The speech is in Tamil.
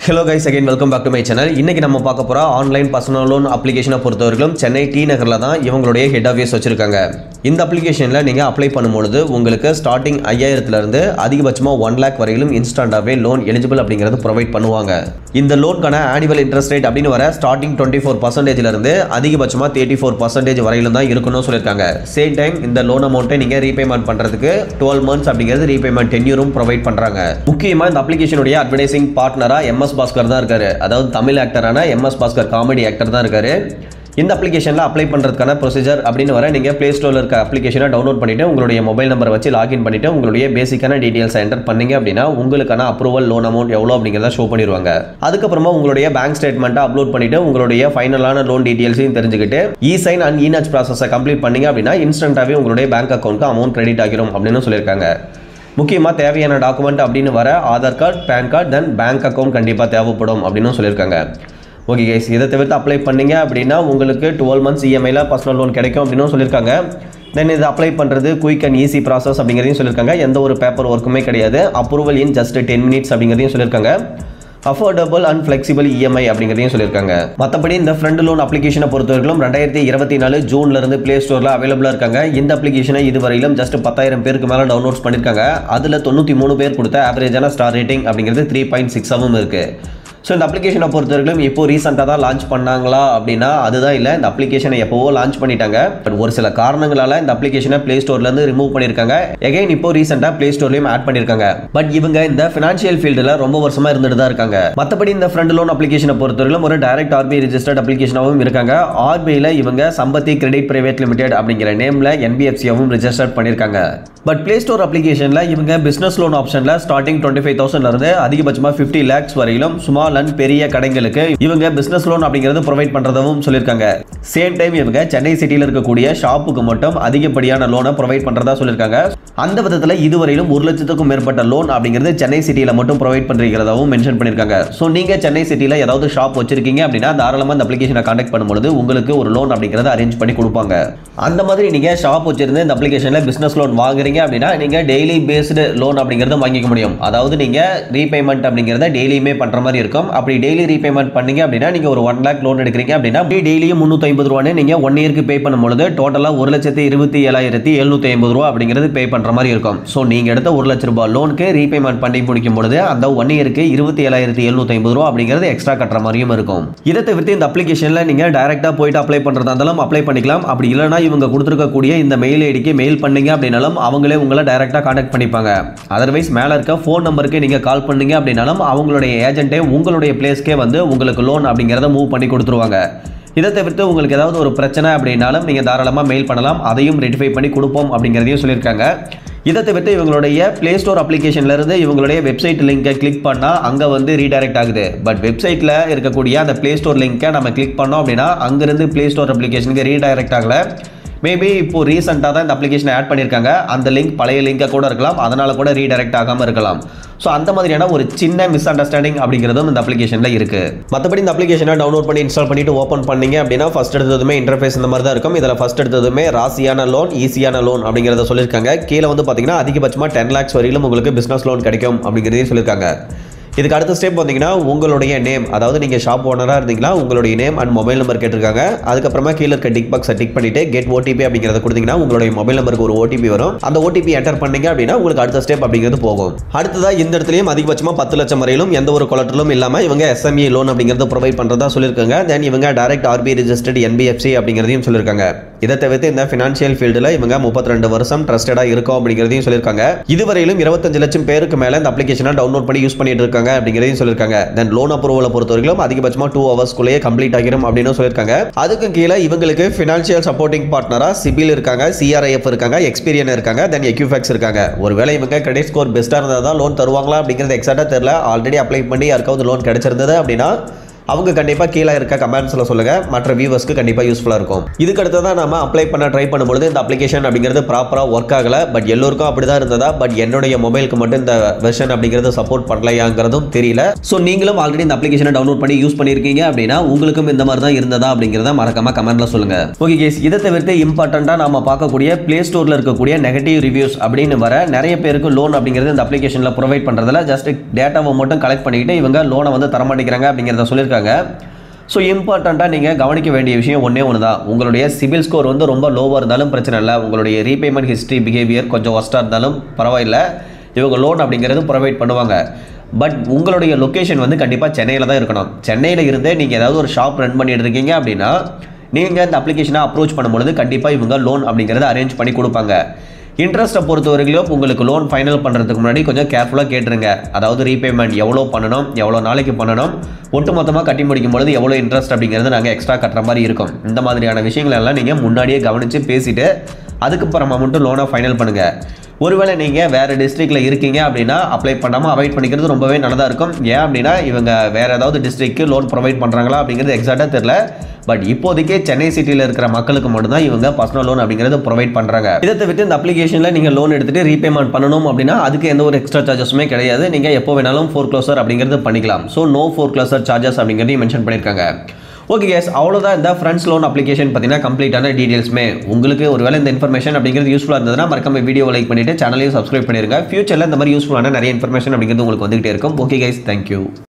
hello guys again welcome back to my channel இன்னைக்கு நம்ம பார்க்க போகிற ஆன்லைன் பர்சனல் லோன் அப்ளிகேஷனை பொறுத்தவரைக்கும் சென்னை டி நகரில் தான் இவங்களுடைய ஹெட் ஆஃபீஸ் வச்சிருக்காங்க இந்த அப்ளிகேஷனில் நீங்கள் அப்ளை பண்ணும்பொழுது உங்களுக்கு ஸ்டார்டிங் ஐயாயிரத்துலேருந்து அதிகபட்சமாக ஒன் லேக் வரையிலும் இன்ஸ்டண்ட்டாகவே லோன் எலிஜிபிள் அப்படிங்கிறது ப்ரொவைட் பண்ணுவாங்க இந்த லோனுக்கான ஆனுவல் இன்ட்ரெஸ்ட் ரேட் அப்படின்னு வர ஸ்டார்டிங் டுவெண்ட்டி ஃபோர் பர்சன்டேஜ்லேருந்து அதிகபட்சமாக தேர்ட்டி ஃபோர் பர்சன்டேஜ் வரையிலும் தான் இருக்கணும்னு சொல்லியிருக்காங்க சேம் டைம் இந்த லோன் அமௌண்ட்டை நீங்கள் ரீபேமெண்ட் பண்ணுறதுக்கு டுவெல் மந்த்ஸ் அப்படிங்கிறது ரீபேமெண்ட் டென்யூரும் ப்ரொவைட் பண்ணுறாங்க முக்கியமாக இந்த அப்ளிகேஷனுடைய அட்வர்டைசிங் பார்ட்னராக எம்எஸ் பாஸ்கர் தான் இருக்காரு அதாவது தமிழ் ஆக்டரான எம்எஸ் பாஸ்கர் காமெடி ஆக்டர் தான் இருக்காரு இந்த அப்ளிகேஷனில் அப்ளை பண்ணுறதுக்கான ப்ரொசீஜர் அப்படின்னு வர நீங்கள் ப்ளே ஸ்டோரில் இருக்க அப்ளிகேஷனை டவுன்லோட் பண்ணிவிட்டு உங்களுடைய மொபைல் நம்பரை வச்சு லாகின் பண்ணிவிட்டு உங்களுடைய பேசிக்கான டீட்டெயில்ஸை என்டர் பண்ணீங்க அப்படின்னா உங்களுக்கான அப்ரூவல் லோன் அமௌண்ட் எவ்வளோ அப்படிங்கிறத ஷோ பண்ணிடுவாங்க அதுக்கப்புறமா உங்களுடைய பேங்க் ஸ்டேட்மெண்ட்டை அப்லோட் பண்ணிவிட்டு உங்களுடைய ஃபைனலான லோன் டீட்டெயில்ஸையும் தெரிஞ்சுக்கிட்டு இ சைன் அண்ட் இனச் ப்ராசஸை கம்ப்ளீட் பண்ணீங்க அப்படின்னா இன்ஸ்டன்ட்டாகவே உங்களுடைய பேங்க் அக்கௌண்ட்க்கு அமௌண்ட் கிரெடிட் ஆகிரும் அப்படின்னு சொல்லியிருக்காங்க முக்கியமாக தேவையான டாக்குமெண்ட் அப்படின்னு வர Aadhaar card PAN card then bank account கண்டிப்பாக தேவைப்படும் அப்படின்னு சொல்லியிருக்காங்க ஓகே கைஸ் இதை தவிர்த்து அப்ளை பண்ணீங்க அப்படின்னா உங்களுக்கு டுவெல் மந்த்ஸ் இஎம்ஐயில் பர்சனல் லோன் கிடைக்கும் அப்படின்னு சொல்லியிருக்காங்க தென் இது அப்ளை பண்ணுறது குயிக் அண்ட் ஈஸி ப்ராசஸ் அப்படிங்கிறதையும் சொல்லியிருக்காங்க எந்த ஒரு பேப்பர் ஒர்க்குமே கிடையாது approval in just ten minutes அப்படிங்கிறதையும் சொல்லியிருக்காங்க அஃபோர்டபுள் அண்ட் ஃப்ளெக்சிபிள் இஎம்ஐ அப்படிங்கிறதையும் சொல்லியிருக்காங்க மற்றபடி இந்த ஃப்ரெண்ட் லோன் அப்ளிகேஷனை பொறுத்தவரைக்கும் ரெண்டாயிரத்தி இருபத்தி நாலு ஜூன்ல இருந்து பிளே ஸ்டோரில் அவைலபிளாக இருக்காங்க இந்த அப்ளிகேஷனை இதுவரையிலும் ஜஸ்ட் பத்தாயிரம் பேருக்கு மேலே டவுன்லோட்ஸ் பண்ணியிருக்காங்க அதில் தொண்ணூற்றி மூணு பேர் கொடுத்த ஆவரேஜான ஸ்டார் ரேட்டிங் அப்படிங்கிறது த்ரீ பாயிண்ட் சிக்ஸாகவும் இருக்குது ஸோ இந்த அப்ளிகேஷனை பொறுத்தவரைக்கும் இப்போ ரீசெண்டாக தான் லான்ச் பண்ணாங்களா அப்படின்னா அதுதான் இல்லை இந்த அப்ளிகேஷனை எப்போவோ லான்ச் பண்ணிட்டாங்க பட் ஒரு சில காரணங்களால் இந்த அப்ளிகேஷனை ப்ளே ஸ்டோர்லேருந்து ரிமூவ் பண்ணியிருக்காங்க எகைன் இப்போ ரீசெண்டாக ப்ளே ஸ்டோர்லையும் ஆட் பண்ணியிருக்காங்க பட் இவங்க இந்த ஃபினான்ஷியல் ஃபீல்டில் ரொம்ப வருஷமாக இருந்துட்டு தான் இருக்காங்க மற்றபடி இந்த ஃப்ரண்ட் லோன் அப்ளிகேஷனை பொறுத்தவரைக்கும் ஒரு டைரக்ட் ஆர்பிஐ ரிஜிஸ்டர்ட் அப்ளிகேஷனாகவும் இருக்காங்க ஆர்பிஐயில் இவங்க சம்பத்தி கிரெடிட் பிரைவேட் லிமிடெட் அப்படிங்கிற நேமில் என்பிஎஃப்சியாகவும் ரிஜிஸ்டர் பண்ணியிருக்காங்க பட் ப்ளே ஸ்டோர் அப்ளிகேஷனில் இவங்க பிஸ்னஸ் லோன் ஆப்ஷனில் ஸ்டார்டிங் டுவெண்ட்டி ஃபைவ் தௌசண்ட்லேருந்து அதிகபட்சமாக ஃபிஃப்டி லேக்ஸ் வரையிலும் ஸ்மால் அண்ட் பெரிய கடைகளுக்கு இவங்க பிஸ்னஸ் லோன் அப்படிங்கிறது ப்ரொவைட் பண்ணுறதும் சொல்லியிருக்காங்க சேம் டைம் இவங்க சென்னை சிட்டியில் இருக்கக்கூடிய ஷாப்புக்கு மட்டும் அதிகப்படியான லோனை ப்ரொவைட் பண்ணுறதா சொல்லியிருக்காங்க அந்த விதத்தில் இதுவரையிலும் ஒரு லட்சத்துக்கும் மேற்பட்ட லோன் அப்படிங்கிறது சென்னை சிட்டியில் மட்டும் ப்ரொவைட் பண்ணுறதாகவும் மென்ஷன் பண்ணியிருக்காங்க ஸோ நீங்கள் சென்னை சிட்டியில் ஏதாவது ஷாப் வச்சிருக்கீங்க அப்படின்னா தாராளமாக இந்த அப்ளிகேஷனை கான்டாக்ட் பண்ணும்பொழுது உங்களுக்கு ஒரு லோன் அப்படிங்கிறத அரேஞ்ச் பண்ணி கொடுப்பாங்க அந்த மாதிரி நீங்கள் ஷாப் வச்சிருந்து இந்த அப்ளிகேஷனில் பிஸ்னஸ் லோன் வாங்குறீங்க அப்படின்னா நீங்கள் டெய்லி பேஸ்டு லோன் அப்படிங்கிறத வாங்கிக்க முடியும் அதாவது நீங்கள் ரீபேமெண்ட் அப்படிங்கிறத டெய்லியுமே பண்ணுற மாதிரி இருக்கும் அப்படி டெய்லி ரீபேமெண்ட் பண்ணீங்க அப்படின்னா நீங்கள் ஒரு ஒன் லேக் லோன் எடுக்கிறீங்க அப்படின்னா அப்படி டெய்லியும் முந்நூற்றி ஐம்பது ரூபான்னு நீங்கள் ஒன் இயருக்கு பே பண்ணும்பொழுது டோட்டலாக ஒரு லட்சத்தி இருபத்தி ஏழாயிரத்தி எழுநூற்றி ஐம்பது ரூபா அப்படிங்கிறது பே பண்ணுற மாதிரி இருக்கும் ஸோ நீங்கள் எடுத்த ஒரு லட்ச ரூபாய் லோனுக்கு ரீபேமெண்ட் பண்ணி முடிக்கும் பொழுது அந்த ஒன் இயருக்கு இருபத்தி ஏழாயிரத்தி எழுநூற்றி ஐம்பது ரூபா அப்படிங்கிறது எக்ஸ்ட்ரா கட்டுற மாதிரியும் இருக்கும் இதை தவிர்த்து இந்த அப்ளிகேஷனில் நீங்கள் டைரெக்டாக போயிட்டு அப்ளை பண்ணுறதா இருந்தாலும் அப்ளை பண்ணிக்கலாம் அப்படி இல்லைனா இவங்க கொடுத்துருக்கக்கூடிய இந்த மெயில் ஐடிக்கு மெயில் பண்ணீங்க அப்படின்னாலும் அவங்களே உங்களை டைரெக்டாக கான்டாக்ட் பண்ணிப்பாங்க அதர்வைஸ் மேலே இருக்க ஃபோன் நம்பருக்கு நீங்கள் கால் பண்ணீங்க அப்படின்னாலும் அவங்களுடைய ஏஜென்ட்டே உங்களுடைய பிளேஸ்க்கே வந்து உங்களுக்கு லோன் அப்படிங்கிறத மூவ் பண்ணி கொடுத்துருவாங்க இதை தவிர்த்து உங்களுக்கு ஏதாவது ஒரு பிரச்சனை அப்படின்னாலும் நீங்கள் தாராளமாக மெயில் பண்ணலாம் அதையும் ரெட்டிஃபை பண்ணி கொடுப்போம் அப்படிங்கிறதையும் சொல்லியிருக்காங்க இதை தவிர்த்து இவங்களுடைய ப்ளே ஸ்டோர் அப்ளிகேஷன்லேருந்து இவங்களுடைய வெப்சைட் லிங்கை கிளிக் பண்ணால் அங்கே வந்து ரீடைரக்ட் ஆகுது பட் வெப்சைட்டில் இருக்கக்கூடிய அந்த ப்ளே ஸ்டோர் லிங்கை நம்ம கிளிக் பண்ணோம் அப்படின்னா அங்கேருந்து ப்ளே ஸ்டோர் அப்ளிகேஷனுக்கு ரீடைரக்ட் ஆகலை மேபி இப்போ ரீசெண்டாக தான் இந்த அப்ளிகேஷனை ஆட் பண்ணியிருக்காங்க அந்த லிங்க் பழைய லிங்காக கூட இருக்கலாம் அதனால் கூட ரீடைரக்ட் ஆகாமல் இருக்கலாம் ஸோ அந்த மாதிரியான ஒரு சின்ன மிஸ் அண்டர்ஸ்டாண்டிங் அப்படிங்கிறதும் இந்த அப்ளிகேஷனில் இருக்குது மற்றபடி இந்த அப்ளிகேஷனை டவுன்லோட் பண்ணி இன்ஸ்டால் பண்ணிட்டு ஓப்பன் பண்ணீங்க அப்படின்னா ஃபஸ்ட் எடுத்ததுமே இன்டர்ஃபேஸ் இந்த மாதிரி தான் இருக்கும் இதில் ஃபஸ்ட் எடுத்ததுமே ராசியான லோன் ஈஸியான லோன் அப்படிங்கிறத சொல்லியிருக்காங்க கீழே வந்து பார்த்தீங்கன்னா அதிகபட்சமாக டென் லேக்ஸ் வரையிலும் உங்களுக்கு பிஸ்னஸ் லோன் கிடைக்கும் அப்படிங்கிறதையும் சொல்லியிருக்காங்க இதுக்கு அடுத்த ஸ்டெப் பார்த்தீங்கன்னா உங்களுடைய நேம் அதாவது நீங்கள் ஷாப் ஓனராக இருந்தீங்கன்னா உங்களுடைய நேம் அண்ட் மொபைல் நம்பர் கேட்டிருக்காங்க அதுக்கப்புறமா கீழே இருக்க டிக் பாக்ஸை டிக் பண்ணிட்டு கெட் ஓடிபி அப்படிங்கிறத கொடுத்தீங்கன்னா உங்களுடைய மொபைல் நம்பருக்கு ஒரு ஓடிபி வரும் அந்த ஓடிபி என்டர் பண்ணீங்க அப்படின்னா உங்களுக்கு அடுத்த ஸ்டெப் அப்படிங்கிறது போகும் அடுத்ததாக இந்த இடத்துலையும் அதிகபட்சமாக பத்து லட்சம் வரையிலும் எந்த ஒரு கொலட்டரும் இல்லாமல் இவங்க எஸ்எம்இ லோன் அப்படிங்கிறத ப்ரொவைட் பண்ணுறதா சொல்லியிருக்காங்க தென் இவங்க டைரக்ட் ஆர்பி ரிஜிஸ்டர்ட் என்பிஎஃப்சி அப்படிங்கிறதையும் சொல்லியிருக்காங்க இதை தவிர்த்து இந்த ஃபினான்ஷியல் ஃபீல்டில் இவங்க முப்பத்தி ரெண்டு வருஷம் ட்ரஸ்டடாக இருக்கும் அப்படிங்கிறதையும் சொல்லியிருக்காங்க இதுவரையிலும் இருபத்தஞ்சு லட்சம் பேருக்கு மேலே இந்த அப்ளிகேஷனை டவுன்லோட் பண்ணி யூஸ் பண்ணிட்டு இருக்காங்க அப்படிங்கிறதையும் சொல்லியிருக்காங்க தென் லோன் அப்ரூவலை பொறுத்தவரைக்கும் அதிகபட்சமாக டூ ஹவர்ஸ்க்குள்ளேயே கம்ப்ளீட் ஆகிரும் அப்படின்னு சொல்லியிருக்காங்க அதுக்கு கீழே இவங்களுக்கு ஃபினான்ஷியல் சப்போர்ட்டிங் பார்ட்னராக சிபில் இருக்காங்க சிஆர்ஐஎஃப் இருக்காங்க எக்ஸ்பீரியன் இருக்காங்க தென் எக்யூஃபேக்ஸ் இருக்காங்க ஒருவேளை இவங்க கிரெடிட் ஸ்கோர் பெஸ்ட்டாக இருந்தால் தான் லோன் தருவாங்களா அப்படிங்கிறது எக்ஸாக்டாக தெரியல ஆல்ரெடி அப்ளை பண்ணி யாருக்காவது லோன் கிடைச்சிருந்தது அப்படின்னா அவங்க கண்டிப்பாக கீழே இருக்க கமெண்ட்ஸில் சொல்லுங்கள் மற்ற வியூவர்ஸ்க்கு கண்டிப்பாக யூஸ்ஃபுல்லாக இருக்கும் இதுக்கு அடுத்து தான் நம்ம அப்ளை பண்ண ட்ரை பண்ணும்பொழுது இந்த அப்ளிகேஷன் அப்படிங்கிறது ப்ராப்பராக ஒர்க் ஆகலை பட் எல்லோருக்கும் அப்படி தான் இருந்ததா பட் என்னுடைய மொபைலுக்கு மட்டும் இந்த வெர்ஷன் அப்படிங்கிறது சப்போர்ட் பண்ணலையாங்கிறதும் தெரியல ஸோ நீங்களும் ஆல்ரெடி இந்த அப்ளிகேஷனை டவுன்லோட் பண்ணி யூஸ் பண்ணியிருக்கீங்க அப்படின்னா உங்களுக்கும் இந்த மாதிரி தான் இருந்ததா அப்படிங்கிறத மறக்காம கமெண்ட்ல சொல்லுங்க ஓகே கேஸ் இதை தவிர்த்து இம்பார்ட்டண்ட்டாக நாம பார்க்கக்கூடிய ப்ளே ஸ்டோரில் இருக்கக்கூடிய நெகட்டிவ் ரிவ்யூஸ் அப்படின்னு வர நிறைய பேருக்கு லோன் அப்படிங்கிறது இந்த அப்ளிகேஷனில் ப்ரொவைட் பண்ணுறதுல ஜஸ்ட் டேட்டாவை மட்டும் கலெக்ட் பண்ணிக்கிட்டு இவங்க லோனை வந்து தரமாட்டேங்கிறாங்க அப்படிங்கிறத சொல்லியிருக்காங்க ஸோ இம்பார்ட்டண்ட்டாக நீங்கள் கவனிக்க வேண்டிய விஷயம் ஒன்றே ஒன்று தான் உங்களுடைய சிபில் ஸ்கோர் வந்து ரொம்ப லோவாக இருந்தாலும் பிரச்சனை இல்லை உங்களுடைய ரீபேமெண்ட் ஹிஸ்ட்ரி பிஹேவியர் கொஞ்சம் ஒஸ்ட்டாக இருந்தாலும் பரவாயில்லை இவங்க லோன் அப்படிங்கிறது ப்ரொவைட் பண்ணுவாங்க பட் உங்களுடைய லொக்கேஷன் வந்து கண்டிப்பாக சென்னையில் தான் இருக்கணும் சென்னையில் இருந்தே நீங்கள் ஏதாவது ஒரு ஷாப் ரன் பண்ணிட்டு இருக்கீங்க அப்படின்னா நீங்கள் இந்த அப்ளிகேஷனை அப்ரோச் பண்ணும்பொழுது கண்டிப்பாக இவங்க லோன் அப்படிங்கிறத அரேஞ்ச் பண்ணி கொடுப்பாங்க இன்ட்ரெஸ்ட்டை பொறுத்த வரைக்கும் உங்களுக்கு லோன் ஃபைனல் பண்ணுறதுக்கு முன்னாடி கொஞ்சம் கேர்ஃபுல்லாக கேட்டுருங்க அதாவது ரீபேமெண்ட் எவ்வளோ பண்ணணும் எவ்வளோ நாளைக்கு பண்ணணும் ஒட்டு மொத்தமாக கட்டி முடிக்கும் பொழுது எவ்வளோ இன்ட்ரெஸ்ட் அப்படிங்கிறது நாங்கள் எக்ஸ்ட்ரா கட்டுற மாதிரி இருக்கும் இந்த மாதிரியான விஷயங்கள் எல்லாம் நீங்கள் முன்னாடியே கவனித்து பேசிட்டு அதுக்கப்புறமா மட்டும் லோனை ஃபைனல் பண்ணுங்கள் ஒருவேளை நீங்கள் வேறு டிஸ்ட்ரிக்டில் இருக்கீங்க அப்படின்னா அப்ளை பண்ணாமல் அவாய்ட் பண்ணிக்கிறது ரொம்பவே நல்லதாக இருக்கும் ஏன் அப்படின்னா இவங்க வேறு ஏதாவது டிஸ்ட்ரிக்ட்க்கு லோன் ப்ரொவைட் பண்ணுறாங்களா அப்படிங்கிறது எக்ஸாக்டாக தெரில பட் இப்போதைக்கே சென்னை சிட்டியில் இருக்கிற மக்களுக்கு மட்டும்தான் இவங்க பர்சனல் லோன் அப்படிங்கிறது ப்ரொவைட் பண்ணுறாங்க இதை தவிர்த்து இந்த அப்ளிகேஷனில் நீங்கள் லோன் எடுத்துகிட்டு ரீபேமெண்ட் பண்ணணும் அப்படின்னா அதுக்கு எந்த ஒரு எக்ஸ்ட்ரா சார்ஜஸுமே கிடையாது நீங்கள் எப்போ வேணாலும் ஃபோர் க்ளோசர் அப்படிங்கிறது பண்ணிக்கலாம் so no foreclosure charges அப்படிங்கிறதையும் மென்ஷன் பண்ணியிருக்காங்க ஓகே கேஸ் அவ்வளோதான் இந்த ஃப்ரெண்ட்ஸ் லோன் அப்ளிகேஷன் பார்த்தீங்கன்னா கம்ப்ளீட்டான டீடைல்ஸ்மே உங்களுக்கு ஒருவேளை இந்த இன்ஃபர்மேஷன் அப்படிங்கிறது யூஸ்ஃபுல்லாக இருந்ததுன்னா மறக்காம வீடியோ லைக் பண்ணிட்டு சேனலையும் சப்ஸ்கிரைப் பண்ணிருங்க ஃபியூச்சரில் இந்த மாதிரி யூஸ்ஃபுல்லான நிறைய இன்ஃபர்மேஷன் அப்படிங்கிறது உங்களுக்கு வந்துகிட்டே இருக்கும் ஓகே கைஸ் தேங்க்யூ